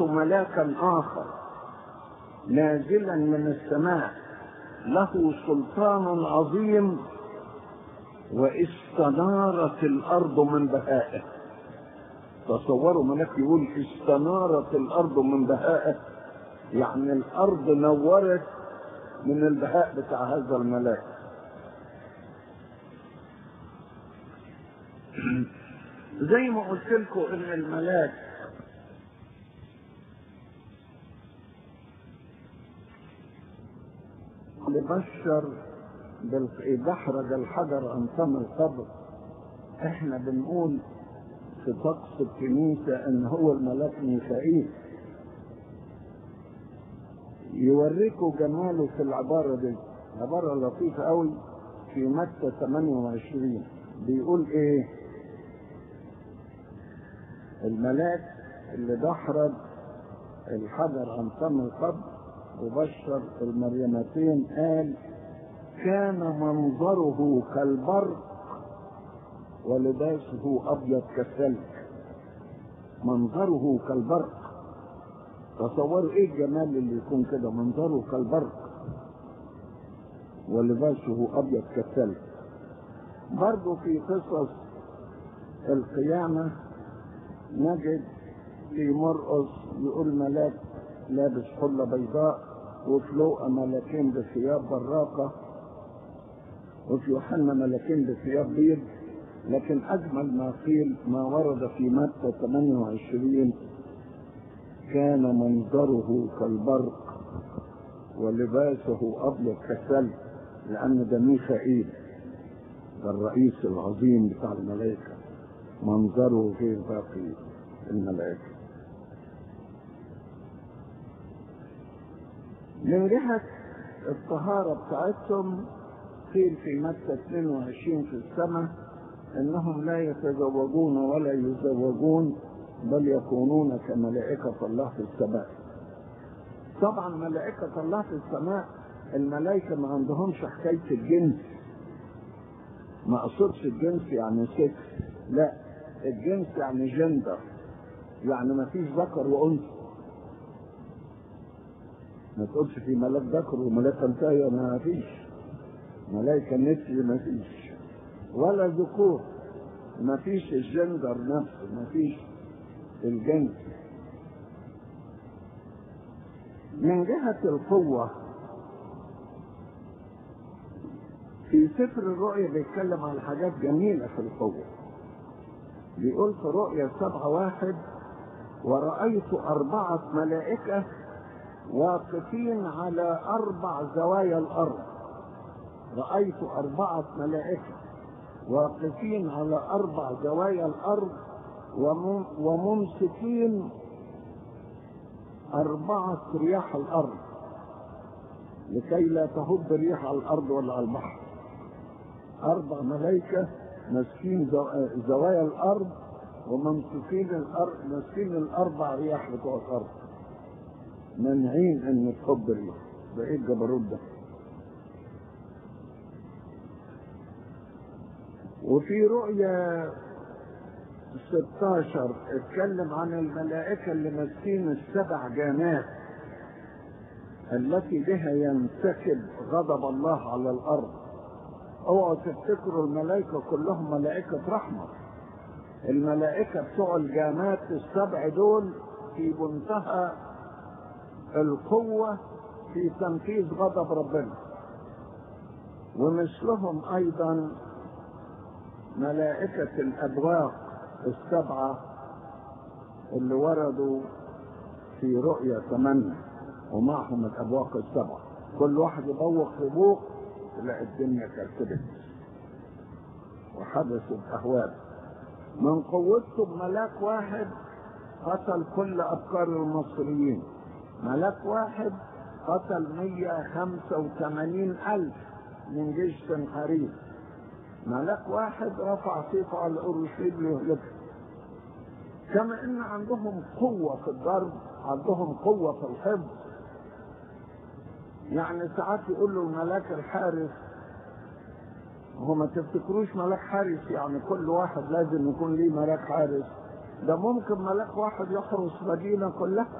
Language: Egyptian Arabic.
ملاكا آخر نازلا من السماء له سلطان عظيم واستنارت الأرض من بهائه تصوروا ملاك يقول استنارت الأرض من بهائه يعني الأرض نورت من البهاء بتاع هذا الملاك زي ما قلت لكم ان الملاك لبشر دحرج الحجر عن فم القبر احنا بنقول في طقس الكنيسة ان هو الملاك ميخائيل يوريكوا جماله في العبارة دي عبارة لطيفة قوي في متى 28 بيقول ايه الملاك اللي دحرج الحجر عن فم القبر وبشر المريمتين قال كان منظره كالبرق ولباسه ابيض كالثلج منظره كالبرق تصوروا ايه الجمال اللي يكون كده منظره كالبرق ولباسه ابيض كالثلج برضه في قصص القيامة نجد في مرقص يقول ملاك لابس حلة بيضاء وفي لوقا ملاكين بثياب براقة وفي يوحنا ملاكين بثياب بيض لكن أجمل ما قيل ما ورد في متى 28 كان منظره كالبرق ولباسه أبيض كالثلج لأن ده ميخائيل ده الرئيس العظيم بتاع الملائكة منظره غير باقي الملائكة من جهة الطهارة بتاعتهم قيل في متى 22 في السماء انهم لا يتزوجون ولا يزوجون بل يكونون كملائكة الله في السماء طبعا ملائكة الله في السماء الملائكة ما عندهمش حكاية الجنس ما اقصدش الجنس يعني سكس لا الجنس يعني جندر يعني ما فيش ذكر وانثى ما تقولش في ملاك ذكر وملاك انثى ما فيش ملائكة نسل ما فيش ولا ذكور ما فيش الجندر نفسه ما فيش الجنس من جهة القوة في سفر الرؤيا بيتكلم عن حاجات جميلة في القوة بيقول في رؤيا سبعة واحد ورأيت أربعة ملائكة واقفين على أربع زوايا الأرض رأيت أربعة ملائكة واقفين على أربع زوايا الأرض وممسكين أربعة رياح الأرض لكي لا تهب ريح على الأرض ولا على البحر أربع ملائكة ماسكين زوايا الأرض وممسكين الأرض ماسكين الأربع رياح بتوع الأرض منعين أن تهب ريح ده إيه الجبروت ده وفي رؤيا 16 اتكلم عن الملائكة اللي ماسكين السبع جامات التي بها ينسكب غضب الله على الأرض اوعوا تفتكروا الملائكة كلهم ملائكة رحمة الملائكة بتوع الجامات السبع دول في منتهى القوة في تنفيذ غضب ربنا ومثلهم أيضا ملائكة الأبواق السبعة اللي وردوا في رؤية ثمانية ومعهم الأبواق السبعة كل واحد يبوق في بوق تلاقي الدنيا كركبت وحدثت أهوال من قوتهم ملاك واحد قتل كل أفكار المصريين ملاك واحد قتل 185 ألف من جيش سنحريب ملاك واحد رفع سيفه على اورشليم ليهلكها كما ان عندهم قوة في الضرب عندهم قوة في الحفظ يعني ساعات يقول له الملاك الحارس هو ما تفتكروش ملاك حارس يعني كل واحد لازم يكون ليه ملاك حارس ده ممكن ملاك واحد يحرس مدينة كلها